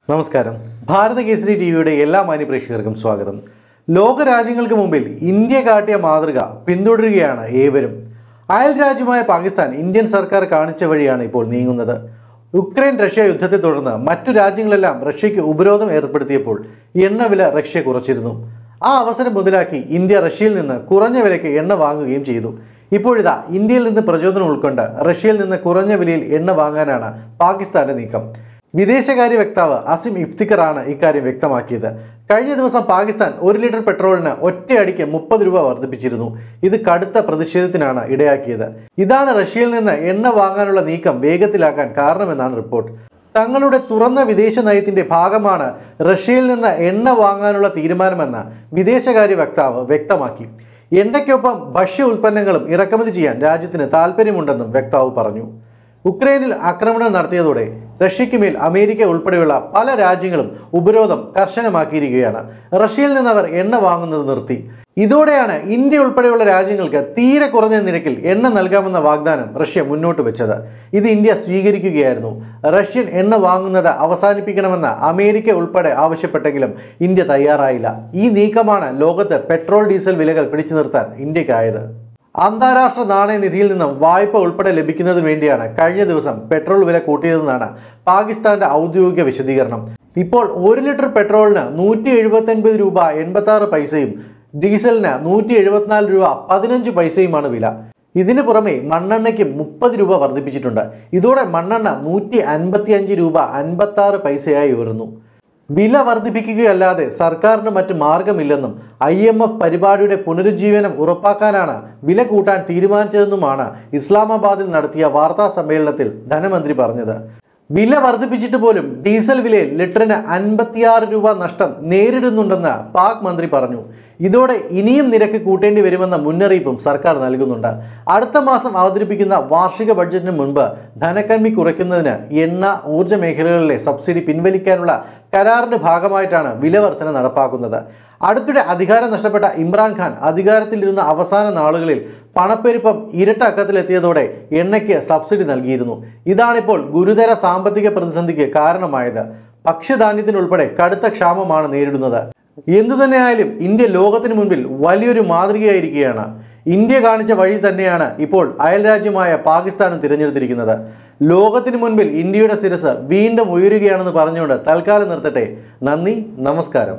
നമസ്കാരം ഭാരത കേസരി ടി വിയുടെ എല്ലാ മാന്യ പ്രേക്ഷകർക്കും സ്വാഗതം ലോക രാജ്യങ്ങൾക്ക് മുമ്പിൽ ഇന്ത്യ കാട്ടിയ മാതൃക പിന്തുടരുകയാണ് ഏവരും അയൽ രാജ്യമായ പാകിസ്ഥാൻ ഇന്ത്യൻ സർക്കാർ കാണിച്ച വഴിയാണ് ഇപ്പോൾ നീങ്ങുന്നത് യുക്രൈൻ റഷ്യ യുദ്ധത്തെ തുടർന്ന് മറ്റു രാജ്യങ്ങളെല്ലാം റഷ്യയ്ക്ക് ഉപരോധം ഏർപ്പെടുത്തിയപ്പോൾ എണ്ണവില റഷ്യ കുറച്ചിരുന്നു ആ അവസരം മുതലാക്കി ഇന്ത്യ റഷ്യയിൽ നിന്ന് കുറഞ്ഞ വിലയ്ക്ക് എണ്ണ വാങ്ങുകയും ചെയ്തു ഇപ്പോഴിതാ ഇന്ത്യയിൽ നിന്ന് പ്രചോദനം ഉൾക്കൊണ്ട് റഷ്യയിൽ നിന്ന് കുറഞ്ഞ വിലയിൽ എണ്ണ വാങ്ങാനാണ് പാകിസ്ഥാന്റെ നീക്കം വിദേശകാര്യ വക്താവ് അസിം ഇഫ്തിക്കറാണ് ഇക്കാര്യം വ്യക്തമാക്കിയത് കഴിഞ്ഞ ദിവസം പാകിസ്ഥാൻ ഒരു ലിറ്റർ പെട്രോളിന് ഒറ്റയടിക്ക് മുപ്പത് രൂപ വർദ്ധിപ്പിച്ചിരുന്നു ഇത് കടുത്ത പ്രതിഷേധത്തിനാണ് ഇടയാക്കിയത് ഇതാണ് റഷ്യയിൽ നിന്ന് എണ്ണ വാങ്ങാനുള്ള നീക്കം വേഗത്തിലാക്കാൻ കാരണമെന്നാണ് റിപ്പോർട്ട് തങ്ങളുടെ തുറന്ന വിദേശ നയത്തിന്റെ ഭാഗമാണ് റഷ്യയിൽ നിന്ന് എണ്ണ വാങ്ങാനുള്ള തീരുമാനമെന്ന് വിദേശകാര്യ വക്താവ് വ്യക്തമാക്കി എണ്ണയ്ക്കൊപ്പം ഭക്ഷ്യ ഉൽപ്പന്നങ്ങളും ഇറക്കുമതി ചെയ്യാൻ രാജ്യത്തിന് താൽപ്പര്യമുണ്ടെന്നും വക്താവ് പറഞ്ഞു ഉക്രൈനിൽ ആക്രമണം നടത്തിയതോടെ റഷ്യയ്ക്ക് മേൽ അമേരിക്ക ഉൾപ്പെടെയുള്ള പല രാജ്യങ്ങളും ഉപരോധം കർശനമാക്കിയിരിക്കുകയാണ് റഷ്യയിൽ നിന്ന് അവർ എണ്ണ വാങ്ങുന്നത് നിർത്തി ഇതോടെയാണ് ഇന്ത്യ ഉൾപ്പെടെയുള്ള രാജ്യങ്ങൾക്ക് തീരെ കുറഞ്ഞ നിരക്കിൽ എണ്ണ നൽകാമെന്ന വാഗ്ദാനം റഷ്യ മുന്നോട്ട് വെച്ചത് ഇത് ഇന്ത്യ സ്വീകരിക്കുകയായിരുന്നു റഷ്യൻ എണ്ണ വാങ്ങുന്നത് അവസാനിപ്പിക്കണമെന്ന് അമേരിക്ക ഉൾപ്പെടെ ആവശ്യപ്പെട്ടെങ്കിലും ഇന്ത്യ തയ്യാറായില്ല ഈ നീക്കമാണ് ലോകത്ത് പെട്രോൾ ഡീസൽ വിലകൾ പിടിച്ചു നിർത്താൻ ഇന്ത്യക്കായത് അന്താരാഷ്ട്ര നാണയനിധിയിൽ നിന്നും വായ്പ ഉൾപ്പെടെ ലഭിക്കുന്നതിന് വേണ്ടിയാണ് കഴിഞ്ഞ ദിവസം പെട്രോൾ വില കൂട്ടിയതെന്നാണ് പാകിസ്ഥാന്റെ ഔദ്യോഗിക വിശദീകരണം ഇപ്പോൾ ഒരു ലിറ്റർ പെട്രോളിന് നൂറ്റി എഴുപത്തൊൻപത് രൂപ എൺപത്തി ആറ് പൈസയും ഡീസലിന് നൂറ്റി എഴുപത്തിനാല് രൂപ പതിനഞ്ച് പൈസയുമാണ് വില ഇതിന് പുറമെ മണ്ണെണ്ണയ്ക്ക് മുപ്പത് രൂപ വർദ്ധിപ്പിച്ചിട്ടുണ്ട് ഇതോടെ മണ്ണെണ്ണ നൂറ്റി അൻപത്തി അഞ്ച് രൂപ അൻപത്തി ആറ് പൈസയായി ഉയർന്നു വില വർദ്ധിപ്പിക്കുകയല്ലാതെ സർക്കാരിന് മറ്റ് മാർഗമില്ലെന്നും ഐ എം എഫ് പരിപാടിയുടെ പുനരുജ്ജീവനം ഉറപ്പാക്കാനാണ് വില കൂട്ടാൻ തീരുമാനിച്ചതെന്നുമാണ് ഇസ്ലാമാബാദിൽ നടത്തിയ വാർത്താ സമ്മേളനത്തിൽ ധനമന്ത്രി പറഞ്ഞത് വില വർദ്ധിപ്പിച്ചിട്ട് പോലും ഡീസൽ വിലയിൽ ലിറ്ററിന് അൻപത്തിയാറ് രൂപ നഷ്ടം നേരിടുന്നുണ്ടെന്ന് പാക് മന്ത്രി പറഞ്ഞു ഇതോടെ ഇനിയും നിരക്ക് കൂട്ടേണ്ടി വരുമെന്ന മുന്നറിയിപ്പും സർക്കാർ നൽകുന്നുണ്ട് അടുത്ത മാസം അവതരിപ്പിക്കുന്ന വാർഷിക ബഡ്ജറ്റിന് മുൻപ് ധനക്കമ്മി കുറയ്ക്കുന്നതിന് എണ്ണ ഊർജ്ജ മേഖലകളിലെ സബ്സിഡി പിൻവലിക്കാനുള്ള കരാറിന്റെ ഭാഗമായിട്ടാണ് വില വർധന നടപ്പാക്കുന്നത് അടുത്തിടെ അധികാരം നഷ്ടപ്പെട്ട ഇമ്രാൻഖാൻ അധികാരത്തിലിരുന്ന അവസാന നാളുകളിൽ പണപ്പെരുപ്പം ഇരട്ട അക്കത്തിലെത്തിയതോടെ എണ്ണയ്ക്ക് സബ്സിഡി നൽകിയിരുന്നു ഇതാണിപ്പോൾ ഗുരുതര സാമ്പത്തിക പ്രതിസന്ധിക്ക് കാരണമായത് ഭക്ഷ്യധാന്യത്തിനുൾപ്പെടെ കടുത്ത ക്ഷാമമാണ് നേരിടുന്നത് എന്തു തന്നെയായാലും ഇന്ത്യ ലോകത്തിന് മുൻപിൽ വലിയൊരു മാതൃകയായിരിക്കുകയാണ് ഇന്ത്യ കാണിച്ച വഴി തന്നെയാണ് ഇപ്പോൾ അയൽരാജ്യമായ പാകിസ്ഥാനും തിരഞ്ഞെടുത്തിരിക്കുന്നത് ലോകത്തിന് മുൻപിൽ ഇന്ത്യയുടെ ശിരസ് വീണ്ടും ഉയരുകയാണെന്ന് പറഞ്ഞുകൊണ്ട് തൽക്കാലം നിർത്തട്ടെ നന്ദി നമസ്കാരം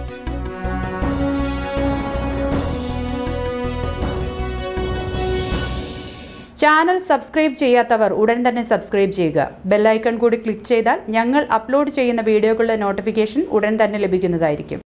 ചാനൽ സബ്സ്ക്രൈബ് ചെയ്യാത്തവർ ഉടൻ തന്നെ സബ്സ്ക്രൈബ് ചെയ്യുക ബെല്ലൈക്കൺ കൂടി ക്ലിക്ക് ചെയ്താൽ ഞങ്ങൾ അപ്ലോഡ് ചെയ്യുന്ന വീഡിയോകളുടെ നോട്ടിഫിക്കേഷൻ ഉടൻ തന്നെ ലഭിക്കുന്നതായിരിക്കും